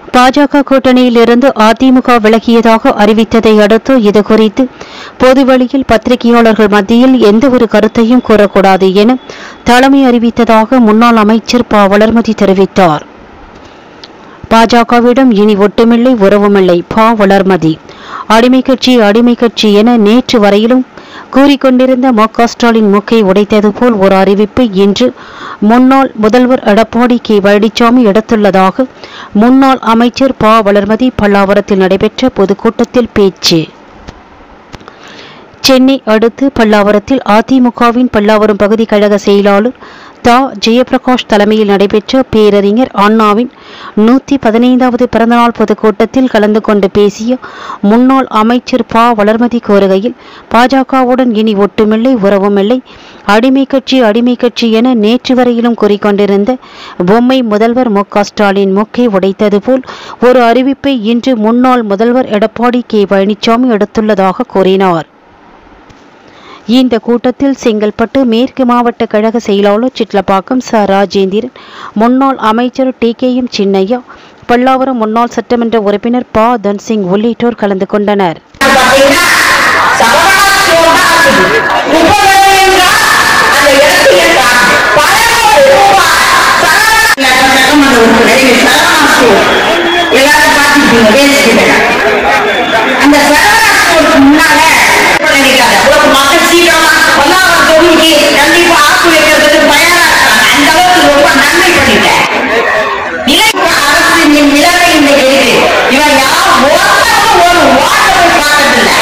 பாஜக கூட்டணியிலிருந்து அதிமுக விலகியதாக அறிவித்ததை அடுத்து இது குறித்து பொதுவெளியில் பத்திரிகையாளர்கள் மத்தியில் எந்தவொரு கருத்தையும் கூறக்கூடாது என தலைமை அறிவித்ததாக முன்னாள் அமைச்சர் ப வளர்மதி தெரிவித்தார் பாஜகவிடம் இனி ஒட்டுமில்லை உறவுமில்லை பா வளர்மதி அடிமை கட்சி அடிமை கட்சி என நேற்று வரையிலும் கூறிக்கொண்டிருந்த மு க ஸ்டாலின் மூக்கை உடைத்தது போல் ஒரு அறிவிப்பை இன்று முன்னாள் முதல்வர் எடப்பாடி கே பழனிசாமி எடுத்துள்ளதாக முன்னாள் அமைச்சர் ப வளர்மதி பல்லாவரத்தில் நடைபெற்ற பொதுக்கூட்டத்தில் பேச்சு சென்னை அடுத்து பல்லாவரத்தில் அதிமுகவின் பல்லாவரம் பகுதி கழக செயலாளர் தா ஜெயபிரகாஷ் தலைமையில் நடைபெற்ற பேரறிஞர் அண்ணாவின் நூற்றி பதினைந்தாவது பிறந்தநாள் பொதுக்கூட்டத்தில் கலந்து கொண்டு பேசிய முன்னாள் அமைச்சர் ப வளர்மதி கூறுகையில் பாஜகவுடன் இனி ஒட்டுமில்லை உறவுமில்லை அடிமை கட்சி அடிமை கட்சி என நேற்று வரையிலும் கூறிக்கொண்டிருந்த பொம்மை முதல்வர் மு க ஸ்டாலின் மூக்கை உடைத்தது போல் ஒரு அறிவிப்பை இன்று முன்னாள் முதல்வர் எடப்பாடி கே பழனிசாமி எடுத்துள்ளதாக கூறினார் இந்த கூட்டத்தில் செங்கல்பட்டு மேற்கு மாவட்ட கழக செயலாளர் சிட்லப்பாக்கம் ச ராஜேந்திரன் முன்னாள் அமைச்சர் T K M Chinnaiah Pallavaram முன்னாள் சட்டமன்ற உறுப்பினர் ப தன்சிங் உள்ளிட்டோர் கலந்து கொண்டனர் பாத்தீங்கன்னா சரவணாஸ்டோர் தான் இருக்குது முப்பது என்றால் அந்த இடத்துல தான் பதினோரு ரூபாய் சரவணா சரவணாஸ்டோர் எல்லாரும் பார்த்துருப்பீங்க வேஸ்ட் அந்த சரவணாஸ்டோருக்கு முன்னால பண்ணிருக்காங்க ஒரு மக்கள் சீக்கிரமா பல்லாவரம் தொகுதிக்கு கண்டிப்பா ஆக்கு வைக்கிறதுக்கு தயாரா இருக்காங்க அந்த அளவுக்கு ரொம்ப நன்மை பண்ணிட்டேன் நிலைப்பு அரசின் நிலைமை இன்னைக்கு இருக்கு இவன் யாரும் ஒருத்தரும் ஒரு வாட்டமும் பார்த்ததில்லை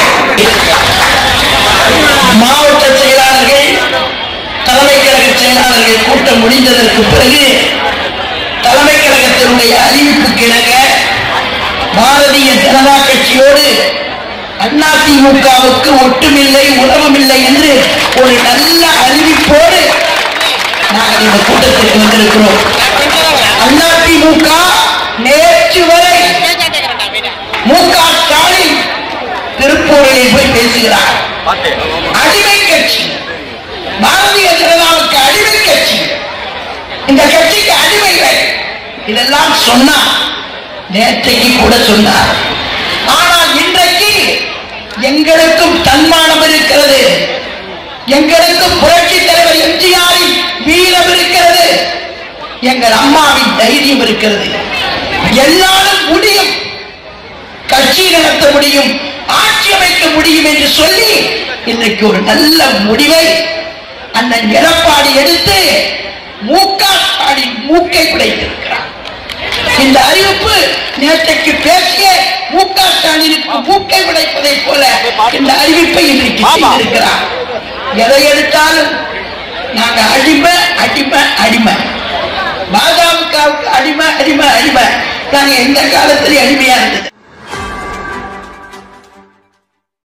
மாவட்ட செயலாளர்கள் தலைமை கழக செயலாளர்கள் கூட்டம் முடிந்ததற்கு பிறகு தலைமை கழகத்தினுடைய அறிவிப்புக்கு இணங்க பாரதிய ஜனதா கட்சியோடு அதிமுகவுக்கு ஒட்டுமில்லை உறவுமில்லை என்று ஒரு நல்ல அறிவிப்போடு நாங்கள் இந்த கூட்டத்திற்கு வந்திருக்கிறோம் அதிமுக நேற்று வரை மு க ஸ்டாலின் திருப்பூரில் போய் பேசுகிறார் அடிமை கட்சி பாரதிய ஜனதாவுக்கு அடிமை கட்சி இந்த கட்சிக்கு அடிமைகள் இதெல்லாம் சொன்னார் நேற்றைக்கு கூட சொன்னார் ஆனால் இன்றைக்கு எங்களுக்கும் தன்மானம் இருக்கிறது எங்களுக்கும் புரட்சி தலைவர் எம்ஜிஆரின் வீரம் இருக்கிறது எங்கள் அம்மாவின் தைரியம் இருக்கிறது எல்லாரும் முடியும் கட்சி நடத்த முடியும் ஆட்சி அமைக்க முடியும் என்று சொல்லி இன்றைக்கு ஒரு நல்ல முடிவை அண்ணன் எடப்பாடி எடுத்து மு க ஸ்டாலின் மூக்கை உடைத்திருக்கிறார் இந்த அறிவிப்பு நேற்றைக்கு பேசிய மு க ஸ்டாலினுக்கு மூக்கை உடைப்பதை போல இந்த அறிவிப்பை இன்றைக்கு செய்திருக்கிறார் எதை எடுத்தாலும் நாங்க அடிமை அடிமை அடிமை பாஜகவுக்கு அடிமை அடிமை அடிமை நாங்க எந்த காலத்திலும் அடிமையா இருந்தது